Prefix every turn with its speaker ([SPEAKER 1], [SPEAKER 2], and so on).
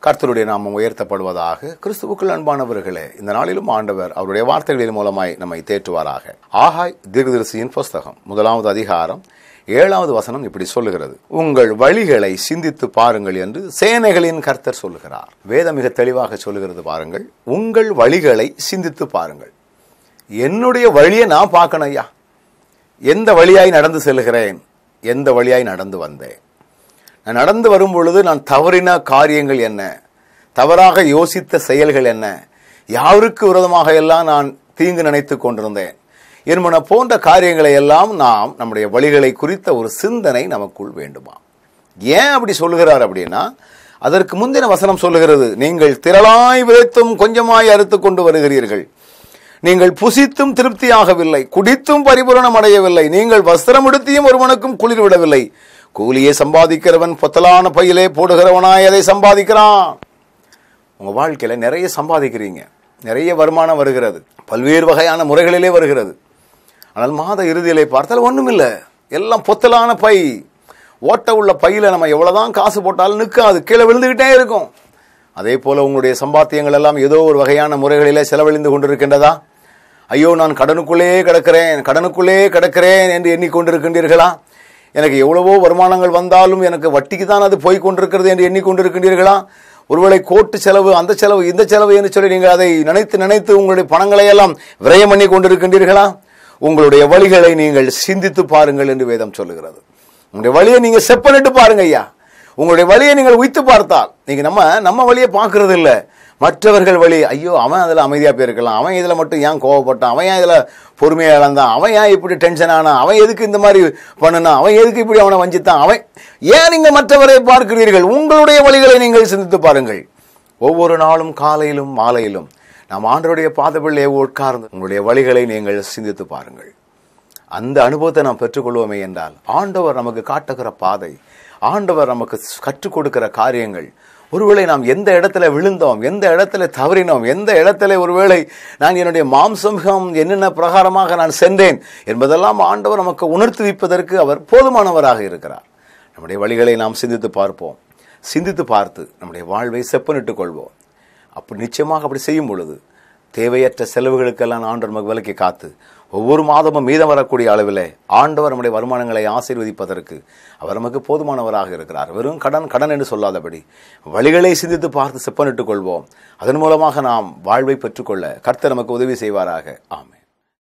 [SPEAKER 1] கர்த்தருடைய நாமம் உயர்த்தப்படுவதாக கிறிஸ்துவுக்குள் அன்பானவர்களே இந்த நாளிலும் ஆண்டவர் அவருடைய வார்த்தைகளின் மூலமாய் நம்மை தேற்றுவாராக ஆகாய் தீர்க்கதரிசியின் புஸ்தகம் முதலாவது அதிகாரம் ஏழாவது வசனம் இப்படி சொல்லுகிறது உங்கள் வழிகளை சிந்தித்து பாருங்கள் என்று சேனைகளின் கர்த்தர் சொல்லுகிறார் வேதம் மிக தெளிவாக சொல்லுகிறது பாருங்கள் உங்கள் வழிகளை சிந்தித்து பாருங்கள் என்னுடைய வழியை நான் பார்க்கணும் ஐயா எந்த வழியாய் நடந்து செல்கிறேன் எந்த வழியாய் நடந்து வந்தேன் நான் நடந்து வரும் பொழுது நான் தவறின காரியங்கள் என்ன தவறாக யோசித்த செயல்கள் என்ன யாருக்கு விரோதமாக எல்லாம் நான் தீங்கு நினைத்து கொண்டிருந்தேன் என்பன போன்ற காரியங்களை எல்லாம் நாம் நம்முடைய வழிகளை குறித்த ஒரு சிந்தனை நமக்குள் வேண்டுமா ஏன் அப்படி சொல்லுகிறார் அப்படின்னா அதற்கு முந்தின வசனம் சொல்லுகிறது நீங்கள் திரளாய் விதைத்தும் கொஞ்சமாய் அறுத்து கொண்டு வருகிறீர்கள் நீங்கள் புசித்தும் திருப்தியாகவில்லை குடித்தும் பரிபூரணம் அடையவில்லை நீங்கள் வஸ்திரம் உடுத்தியும் ஒருவனுக்கும் குளிர் விடவில்லை கூலியை சம்பாதிக்கிறவன் பொத்தலான பையிலே போடுகிறவனாய் அதை சம்பாதிக்கிறான் உங்க வாழ்க்கையில நிறைய சம்பாதிக்கிறீங்க நிறைய வருமானம் வருகிறது பல்வேறு வகையான முறைகளிலே வருகிறது ஆனால் மாத இறுதியிலே பார்த்தால் ஒண்ணுமில்லை எல்லாம் பொத்தலான பை ஓட்ட உள்ள பையில நம்ம எவ்வளவுதான் காசு போட்டாலும் நிற்காது கீழே விழுந்துகிட்டே இருக்கும் அதே போல உங்களுடைய சம்பாத்தியங்கள் எல்லாம் ஏதோ ஒரு வகையான முறைகளிலே செலவழிந்து கொண்டிருக்கின்றதா ஐயோ நான் கடனுக்குள்ளே கிடக்கிறேன் கடனுக்குள்ளே கிடக்கிறேன் என்று எண்ணிக்கொண்டிருக்கின்றீர்களா எனக்கு எவ்வளவோ வருமானங்கள் வந்தாலும் எனக்கு வட்டிக்கு தான் அது போய் கொண்டிருக்கிறது என்று எண்ணிக்கொண்டிருக்கின்றீர்களா ஒருவேளை கோட்டு செலவு அந்த செலவு இந்த செலவு என்று சொல்லி நீங்கள் அதை நினைத்து நினைத்து உங்களுடைய பணங்களை எல்லாம் விரயம் பண்ணி கொண்டிருக்கின்றீர்களா உங்களுடைய வழிகளை நீங்கள் சிந்தித்து பாருங்கள் என்று வேதம் சொல்லுகிறது உங்களுடைய வழியை நீங்க செப்பனிட்டு பாருங்க ஐயா உங்களுடைய வழியை நீங்கள் உய்த்து பார்த்தால் நீங்க நம்ம நம்ம வழியை பார்க்கறது இல்ல மற்றவர்கள் வழி ஐயோ அவன் அதில் அமைதியா போயிருக்கலாம் அவன் இதுல மட்டும் ஏன் கோவப்பட்டான் அவன் ஏன் இதுல பொறுமையா இழந்தான் அவன் ஏன் இப்படி டென்ஷன் ஆனான் அவன் எதுக்கு இந்த மாதிரி பண்ணுனான் அவன் எதுக்கு இப்படி அவனை வஞ்சித்தான் அவன் ஏன் நீங்க மற்றவரை பார்க்கிறீர்கள் உங்களுடைய வழிகளை நீங்கள் சிந்தித்து பாருங்கள் ஒவ்வொரு நாளும் காலையிலும் மாலையிலும் நாம் ஆண்டருடைய பாதபிள்ளையை உட்கார்ந்து உங்களுடைய வழிகளை நீங்கள் சிந்தித்து பாருங்கள் அந்த அனுபவத்தை நாம் பெற்றுக்கொள்வோமே என்றால் ஆண்டவர் நமக்கு காட்டுகிற பாதை ஆண்டவர் நமக்கு கற்றுக் கொடுக்கிற காரியங்கள் ஒருவேளை நாம் எந்த இடத்துல விழுந்தோம் எந்த இடத்துல தவறினோம் எந்த இடத்துல ஒருவேளை நான் என்னுடைய மாம்சம் என்னென்ன பிரகாரமாக நான் சென்றேன் என்பதெல்லாம் ஆண்டவர் நமக்கு உணர்த்துவிப்பதற்கு அவர் போதுமானவராக இருக்கிறார் நம்முடைய வழிகளை நாம் சிந்தித்து பார்ப்போம் சிந்தித்து பார்த்து நம்முடைய வாழ்வை செப்பனிட்டுக் கொள்வோம் அப்படி நிச்சயமாக அப்படி செய்யும் பொழுது தேவையற்ற செலவுகளுக்கெல்லாம் ஆண்டவர் நமக்கு விலக்கி காத்து ஒவ்வொரு மாதமும் மீதம் வரக்கூடிய அளவில் ஆண்டவர் நம்முடைய வருமானங்களை ஆசீர்வதிப்பதற்கு அவர் நமக்கு போதுமானவராக இருக்கிறார் வெறும் கடன் கடன் என்று சொல்லாதபடி வழிகளை சிந்தித்து பார்த்து செப்பனிட்டுக் கொள்வோம் அதன் மூலமாக நாம் வாழ்வை பெற்றுக்கொள்ள கர்த்தர் நமக்கு உதவி செய்வாராக ஆமென்